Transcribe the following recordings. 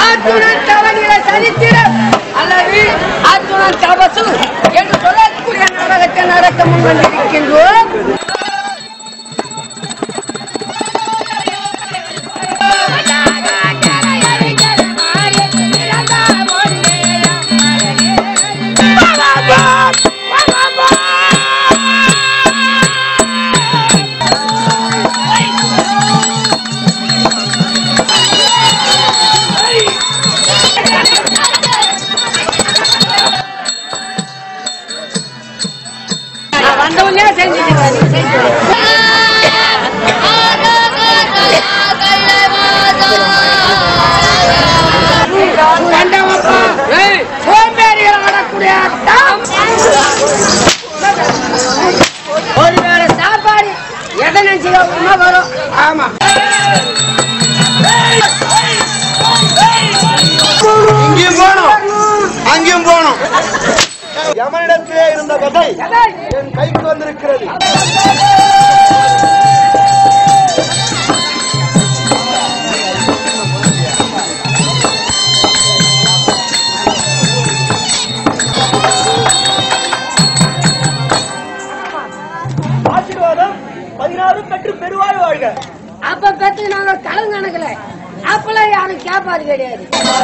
அர்ஜுனன் தவநிலை சரித்திரம் அல்லது அர்ஜுனன் தபசு என்று சொல்லக்கூடிய நாடகத்தை நடத்த முன்வந்திருக்கின்றோம் நான் வந்தவனே செஞ்சுட்டு சோம்பேறிகள் ஆடக்கூடிய ஆட்டம் ஒரு வேளை சாப்பாடு எதை நினைச்சுக்க உண்மை வரும் ஆமா இங்கேயும் போகணும் அங்கேயும் போகணும் யமனிடத்திலே இருந்த கதை என் கைக்கு வந்திருக்கிறது ஆசீர்வாதம் பதினாறு பெற்று பெருவாழ் வாழ்க அப்ப பெற்று நாங்க கலந்து கணக்குல அப்பெல்லாம் யாரும் கேட்பாது கிடையாது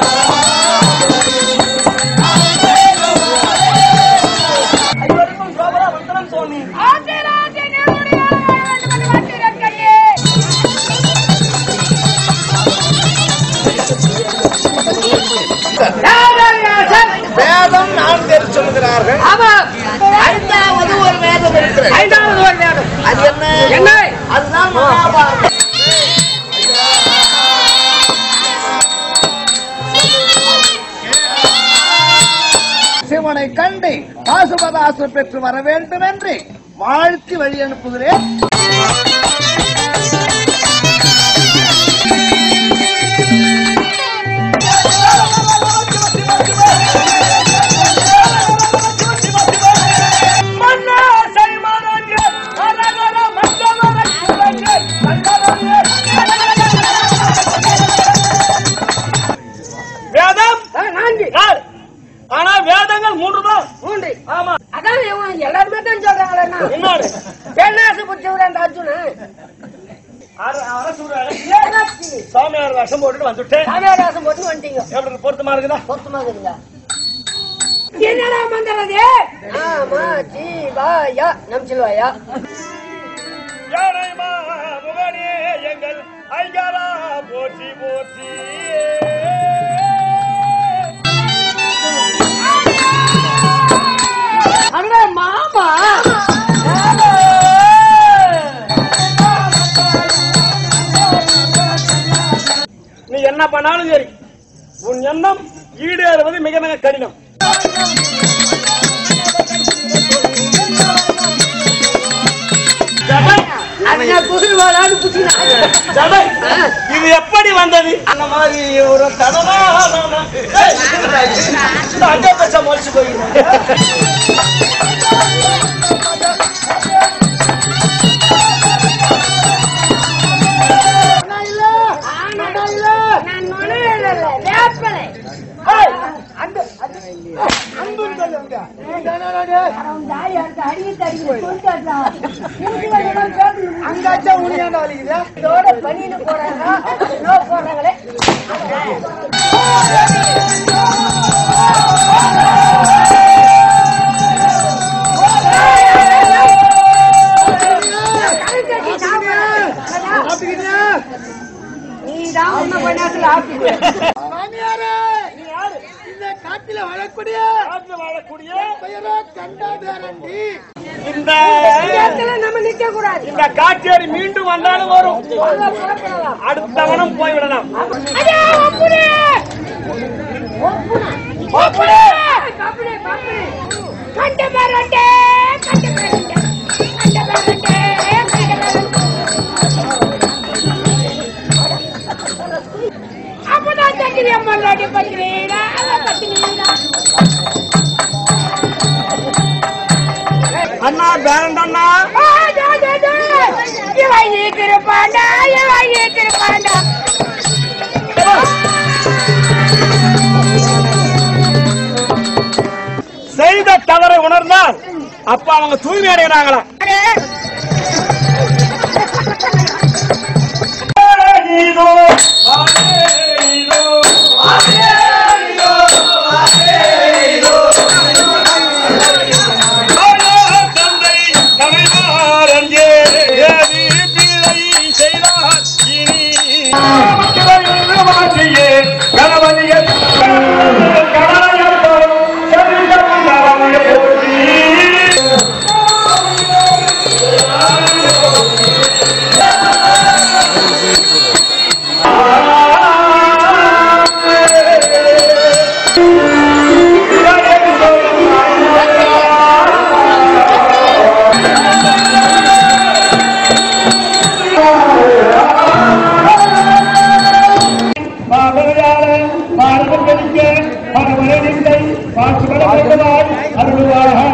ஐவருக்கும் சோபரா வந்தனம் சுவாமி வேதம் நான் தெரிந்து சொல்லுகிறார்கள் ஆமா ஐந்தாவது ஒரு வேதம் இருக்கிறது ஐந்தாவது ஒரு வேடம் அது என்ன என்ன அதுதான் மகாபாரதம் சிவனை கண்டு பாசுபதாசு பெற்று வர வேண்டும் என்று வாழ்த்தி வழி அனுப்புகிறேன் வேதம் ஆ, நான்கு நாலு. ஆனா வேதங்கள் மூன்று தான் மூன்று ஆமா அதான் இவன் எல்லாருமே தான் சொல்றாங்களே என்னோடு பெண்ணாசு புடிச்சவர் அந்த அர்ஜுனன் சாமியார் வருஷம் போட்டுட்டு வந்துட்டேன் சாமியாராசம் போட்டு வந்துட்டீங்க எப்படி பொருத்தமா இருக்குதா பொருத்தமாக இருக்குதா என்னடா மந்திரது ஆமா ஜீவாயா நம் செல்வாயா யானை முகனே எங்கள் ஐயாரா போற்றி போற்றி அண்ணா மாமா நீ என்ன பண்ணாலும் சரி உன் எண்ணம் ஈடேறுவது மிக மிக கடினம் ஜடை, அண்ணா புகில் வாழான்னு புடிச்சினா ஜடை, இது எப்படி வந்தது அந்த மாதிரி ஒரு தடமா அஞ்சா பச்சை மறைச்சு போயிருந்தேன் நான் நுழையல வேப்பலை அந்த அங்காச்சா உனியாண்டா வலிக்குதா இதோட பணியில போறாங்க நோ போறாங்களே நீதான் உன்னை கொஞ்ச நேரத்துல ஆப்பிடு இந்த காட்டில வாழக்கூடிய காட்டுல வாழக்கூடிய பெயரோ கண்டாதாரண்டி இந்த இடத்துல நம்ம நிக்க கூடாது இந்த காட்சியடி மீண்டும் வந்தாலும் வரும் அங்க புறப்படலாம் அடுத்தவனும் போய்விடலாம் அடே, ஒப்புடு! ஒப்புடு! கபடி, கபடி. கண்ட மரண்டே, கண்ட மரண்டே, கண்ட மரண்டே, கண்ட மரண்டே. அப்பதான் தக்கிரி அம்மா நாட்டி பத்திரீடா, பத்திரீடா. அண்ணா பேரண்ட் அண்ணா ஆ, டா, டா, டா. இவன் ஈட்டிருப்பாண்டா, இவன் ஈட்டிருப்பாண்டா. தவறை உணர்ந்தால் அப்ப அவங்க தூய்மை அடைகிறாங்களா தந்தை தலைமாறஞ்சே பிழை செய்தார் இனி மாற்றியே கணவனிய பாரதம் கழிக்க பரமலை நிந்தை பாசுபட அருள்வார்